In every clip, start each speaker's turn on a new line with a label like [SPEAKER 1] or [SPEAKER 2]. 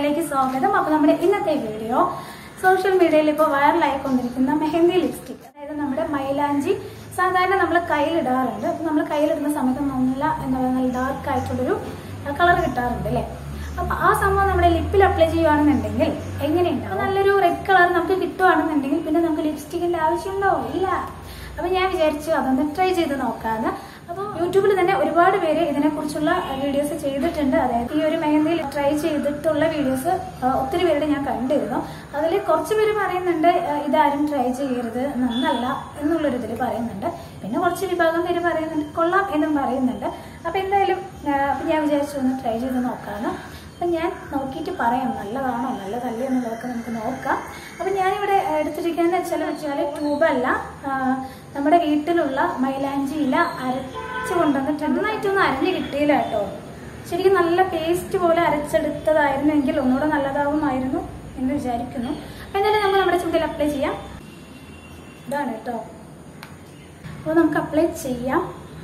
[SPEAKER 1] ചാനലിലേക്ക് സ്വാഗതം അപ്പൊ നമ്മുടെ ഇന്നത്തെ വീഡിയോ സോഷ്യൽ മീഡിയയിൽ ഇപ്പോൾ വൈറലായിക്കൊണ്ടിരിക്കുന്ന മെഹന്തി ലിപ്സ്റ്റിക് അതായത് നമ്മുടെ മൈലാഞ്ചി സാധാരണ നമ്മൾ കയ്യിലിടാറുണ്ട് അപ്പൊ നമ്മൾ കയ്യിലിടുന്ന സമയത്ത് നല്ല എന്താ പറയുക നല്ല ഡാർക്ക് ആയിട്ടുള്ളൊരു കളർ കിട്ടാറുണ്ട് അല്ലേ അപ്പൊ ആ സംഭവം നമ്മുടെ ലിപ്പിൽ അപ്ലൈ ചെയ്യുവാണെന്നുണ്ടെങ്കിൽ എങ്ങനെയുണ്ടാവും നല്ലൊരു റെഡ് കളർ നമുക്ക് കിട്ടുവാണെന്നുണ്ടെങ്കിൽ പിന്നെ നമുക്ക് ലിപ്സ്റ്റിക്കിന്റെ ആവശ്യമുണ്ടോ ഇല്ല അപ്പൊ ഞാൻ വിചാരിച്ചു അതൊന്ന് ട്രൈ ചെയ്ത് നോക്കാന്ന് അപ്പോൾ യൂട്യൂബിൽ തന്നെ ഒരുപാട് പേര് ഇതിനെക്കുറിച്ചുള്ള വീഡിയോസ് ചെയ്തിട്ടുണ്ട് അതായത് ഈ ഒരു മെഹന്തിയിൽ ട്രൈ ചെയ്തിട്ടുള്ള വീഡിയോസ് ഒത്തിരി പേരുടെ ഞാൻ കണ്ടിരുന്നു അതിൽ കുറച്ച് പേര് പറയുന്നുണ്ട് ആ, ഇതാരും ട്രൈ ചെയ്യരുത് നന്നല്ല എന്നുള്ളൊരു ഇതിൽ പറയുന്നുണ്ട് പിന്നെ കുറച്ച് വിഭാഗം പേര് പറയുന്നുണ്ട് കൊള്ളാം എന്നും പറയുന്നുണ്ട് അപ്പൊ എന്തായാലും ആ, അപ്പൊ ഞാൻ വിചാരിച്ചു ഒന്ന് ട്രൈ ചെയ്ത് നോക്കാന്ന് അപ്പം ഞാൻ നോക്കിയിട്ട് പറയാം നല്ലതാണോ നല്ലതല്ലേ എന്നുള്ളതൊക്കെ നമുക്ക് നോക്കാം അപ്പം ഞാനിവിടെ എടുത്തിരിക്കുന്നത് വെച്ചാൽ വെച്ചാൽ ട്യൂബല്ല ആ, നമ്മുടെ വീട്ടിലുള്ള മൈലാഞ്ചി ഇല അരച്ച് കൊണ്ടുവന്നിട്ട് നന്നായിട്ടൊന്നും അരിഞ്ഞ് കിട്ടിയില്ല കേട്ടോ ശരിക്കും നല്ല പേസ്റ്റ് പോലെ അരച്ചെടുത്തതായിരുന്നെങ്കിൽ ഒന്നുകൂടെ നല്ലതാവുമായിരുന്നു എന്ന് വിചാരിക്കുന്നു അപ്പം എന്തായാലും നമ്മൾ നമ്മുടെ ചുണ്ടിൽ അപ്ലൈ ചെയ്യാം ഇതാണ് കേട്ടോ അപ്പോൾ നമുക്ക് അപ്ലൈ ചെയ്യാം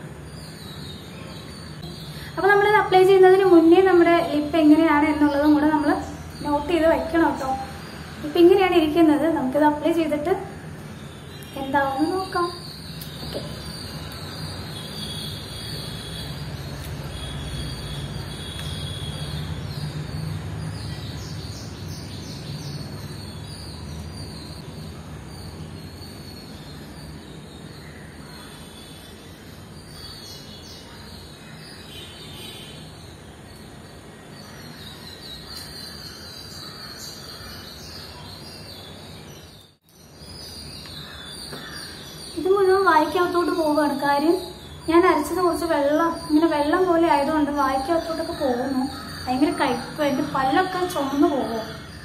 [SPEAKER 1] അപ്പൊ നമ്മളിത് അപ്ലൈ ചെയ്യുന്നതിന് മുന്നേ നമ്മുടെ ലിപ്പ് എങ്ങനെയാണ് എന്നുള്ളതും കൂടെ നമ്മൾ നോട്ട് ചെയ്ത് വെക്കണം കേട്ടോ ഇപ്പൊ ഇങ്ങനെയാണ് ഇരിക്കുന്നത് നമുക്കിത് അപ്ലൈ ചെയ്തിട്ട് എന്താവുമെന്ന് നോക്കാം ഓക്കെ ഇത് മുഴുവൻ വായിക്കകത്തോട്ട് പോവുകയാണ് കാര്യം ഞാൻ അരച്ചത് കുറച്ച് വെള്ളം ഇങ്ങനെ വെള്ളം പോലെ ആയതുകൊണ്ട് വായിക്കകത്തോട്ടൊക്കെ പോകുന്നു ഭയങ്കര കയ്പ്പ് എന്റെ പല്ലൊക്കെ ചുമന്നു പോകും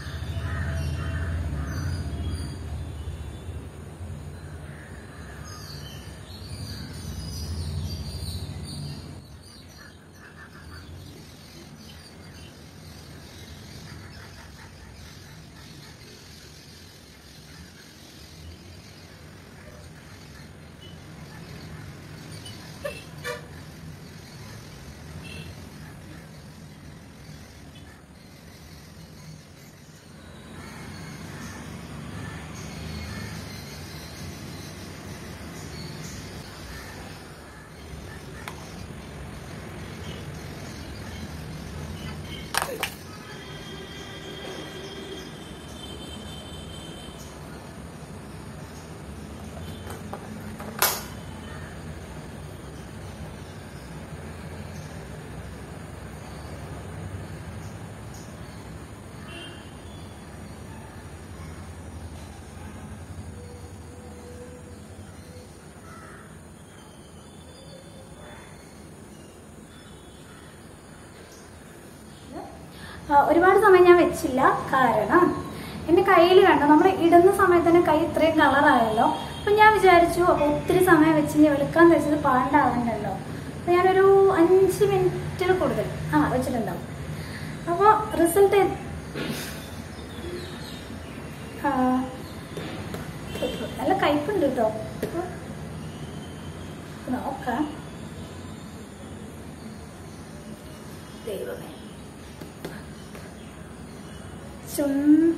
[SPEAKER 1] ആ, ഒരുപാട് സമയം ഞാൻ വെച്ചില്ല കാരണം എന്റെ കയ്യിൽ കണ്ടോ നമ്മൾ ഇടുന്ന സമയത്ത് തന്നെ കൈ ഇത്രയും കളറായല്ലോ അപ്പൊ ഞാൻ വിചാരിച്ചു അപ്പൊ ഒത്തിരി സമയം വെച്ച് ഇനി വെളുക്കാൻ വെച്ചത് പാണ്ടാവണ്ടല്ലോ അപ്പൊ ഞാനൊരു അഞ്ച് മിനിറ്റിൽ കൂടുതൽ ആ വെച്ചിട്ടുണ്ടാവും അപ്പൊ റിസൾട്ട് നല്ല കയ്പുണ്ട് കേട്ടോ അപ്പൊ നോക്കാം ദൈവമേ ചുണ്ട്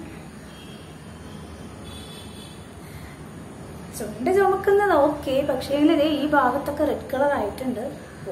[SPEAKER 1] ചുണ്ട് ചുമക്കുന്നത് ഓക്കെ പക്ഷേ ഇതേ ഈ ഭാഗത്തൊക്കെ റെഡ് കളർ ആയിട്ടുണ്ട് ഓ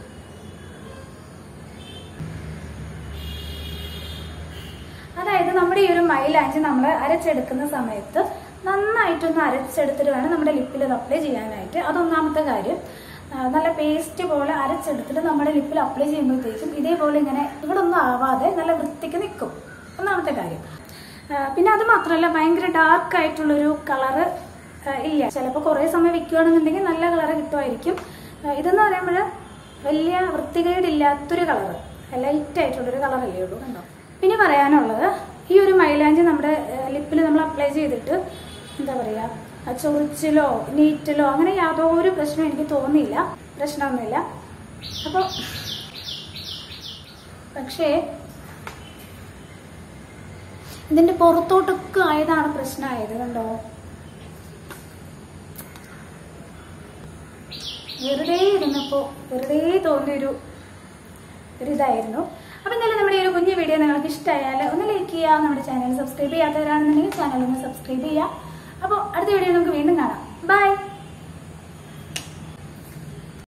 [SPEAKER 1] അതായത് നമ്മുടെ ഈ ഒരു മൈലാഞ്ചി നമ്മൾ അരച്ചെടുക്കുന്ന സമയത്ത് നന്നായിട്ടൊന്ന് അരച്ചെടുത്തിട്ട് വേണം നമ്മുടെ ലിപ്പിൽ അത് അപ്ലൈ ചെയ്യാനായിട്ട് അതൊന്നാമത്തെ കാര്യം ആ, നല്ല പേസ്റ്റ് പോലെ അരച്ചെടുത്തിട്ട് നമ്മുടെ ലിപ്പിൽ അപ്ലൈ ചെയ്യുമ്പോഴത്തേക്കും ഇതേപോലെ ഇങ്ങനെ ഇവിടെ ഒന്നും ആവാതെ നല്ല വൃത്തിക്ക് നിൽക്കും ഒന്നാമത്തെ കാര്യം ആ, പിന്നെ അത് മാത്രമല്ല ഭയങ്കര ഡാർക്ക് ആയിട്ടുള്ളൊരു കളറ് ഇല്ല ചിലപ്പോൾ കുറേ സമയം വെക്കുകയാണെന്നുണ്ടെങ്കിൽ നല്ല കളറ് കിട്ടുമായിരിക്കും ആ, ഇതെന്ന് പറയുമ്പോൾ വലിയ വൃത്തികേടില്ലാത്തൊരു കളറ് ലൈറ്റ് ആയിട്ടുള്ളൊരു കളറല്ലേ ഉള്ളൂ കണ്ടോ പിന്നെ പറയാനുള്ളത് ഈ ഒരു മൈലാഞ്ചി നമ്മുടെ ലിപ്പിൽ നമ്മൾ അപ്ലൈ ചെയ്തിട്ട് എന്താ പറയാ ആ ചൊറിച്ചിലോ നീറ്റലോ അങ്ങനെ യാതൊരു പ്രശ്നവും എനിക്ക് തോന്നിയില്ല പ്രശ്നമൊന്നുമില്ല അപ്പോൾ പക്ഷേ ഇതിന്റെ പുറത്തോട്ടൊക്കെ ആയതാണ് പ്രശ്നമായത് കണ്ടോ വെറുതെ ഇരുന്നപ്പോ വെറുതെ തോന്നിയൊരു ഒരു ഇതായിരുന്നു അപ്പോൾ എന്തായാലും നമ്മുടെ ഈ ഒരു കുഞ്ഞു വീഡിയോ നിങ്ങൾക്ക് ഇഷ്ടമായാൽ ഒന്ന് ലൈക്ക് ചെയ്യുക നമ്മുടെ ചാനൽ സബ്സ്ക്രൈബ് ചെയ്യാത്തവരാണെന്നുണ്ടെങ്കിൽ ചാനൽ ഒന്ന് സബ്സ്ക്രൈബ് ചെയ്യുക അപ്പോൾ അടുത്ത വീഡിയോ നമുക്ക് വീണ്ടും കാണാം ബൈ